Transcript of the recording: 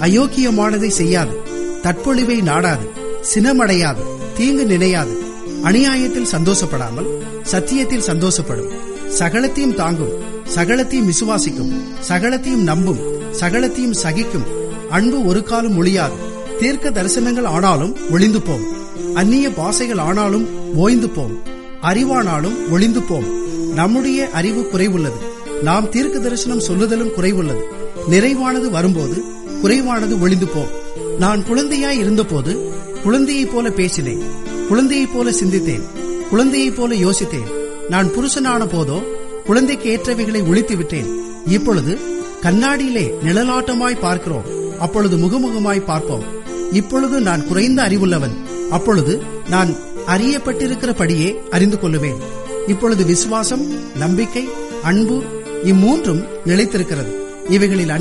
அயோக்கியமானதை செய்யாது தற்பொழிவை நாடாது சினமடையாது தீங்கு நினையாது அநியாயத்தில் சந்தோஷப்படாமல் சத்தியத்தில் சந்தோஷப்படும் சகலத்தையும் தாங்கும் சகலத்தையும் விசுவாசிக்கும் சகலத்தையும் நம்பும் சகலத்தையும் சகிக்கும் அன்பு ஒரு காலம் ஒழியாது தீர்க்க தரிசனங்கள் ஆனாலும் ஒளிந்து போம் அந்நிய பாசைகள் ஆனாலும் ஓய்ந்து போம் அறிவானாலும் ஒளிந்து போம் நம்முடைய அறிவு குறைவுள்ளது நாம் தீர்க்க தரிசனம் சொல்லுதலும் குறைவுள்ளது நிறைவானது வரும்போது குறைவானது ஒளிந்து போம் நான் குழந்தையாய் இருந்தபோது குழந்தையைப் போல பேசினேன் குழந்தையைப் போல சிந்தித்தேன் குழந்தையைப் போல யோசித்தேன் நான் புருஷனான போதோ குழந்தைக்கு ஏற்றவைகளை ஒழித்து விட்டேன் இப்பொழுது கண்ணாடியிலே நிழலாட்டமாய் பார்க்கிறோம் அப்பொழுது முகமுகமாய் பார்ப்போம் இப்பொழுது நான் குறைந்த அறிவுள்ளவன் அப்பொழுது நான் அறியப்பட்டிருக்கிறபடியே அறிந்து கொள்ளுவேன் இப்பொழுது விசுவாசம் நம்பிக்கை அன்பு இம்மூன்றும் நிலைத்திருக்கிறது இவைகளில்